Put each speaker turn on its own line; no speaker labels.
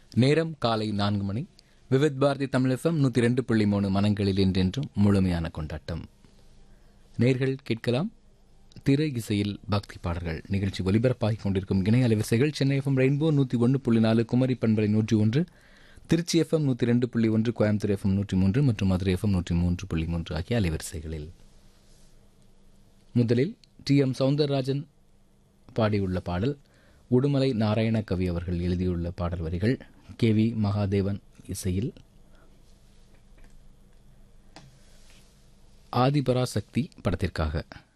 நேரம் காலை நான்கு மணி விவித் பாரதி தமிழ் எஃப்எம் நூற்றி ரெண்டு புள்ளி மூணு மனங்களில் என்றென்றும் முழுமையான கொண்டாட்டம் நேர்கள் கேட்கலாம் திரை இசையில் பக்தி பாடல்கள் நிகழ்ச்சி ஒலிபரப்பாகிக் கொண்டிருக்கும் இணைய அலைவரிசைகள் சென்னை எஃப்எம் ரெயின்போ நூற்றி ஒன்று புள்ளி நாலு குமரி பண்பலை நூற்றி ஒன்று திருச்சி எஃப்எம் நூற்றி ரெண்டு புள்ளி ஒன்று கோயம்புத்தூர் எஃப்எம் நூற்றி மூன்று மற்றும் மதுரை எஃப்எம் நூற்றி மூன்று புள்ளி மூன்று ஆகிய அலைவரிசைகளில் முதலில் டி எம் சவுந்தரராஜன் பாடியுள்ள பாடல் உடுமலை நாராயண கவி அவர்கள் எழுதியுள்ள பாடல் வரிகள் கே வி மகாதேவன் இசையில் ஆதிபராசக்தி படத்திற்காக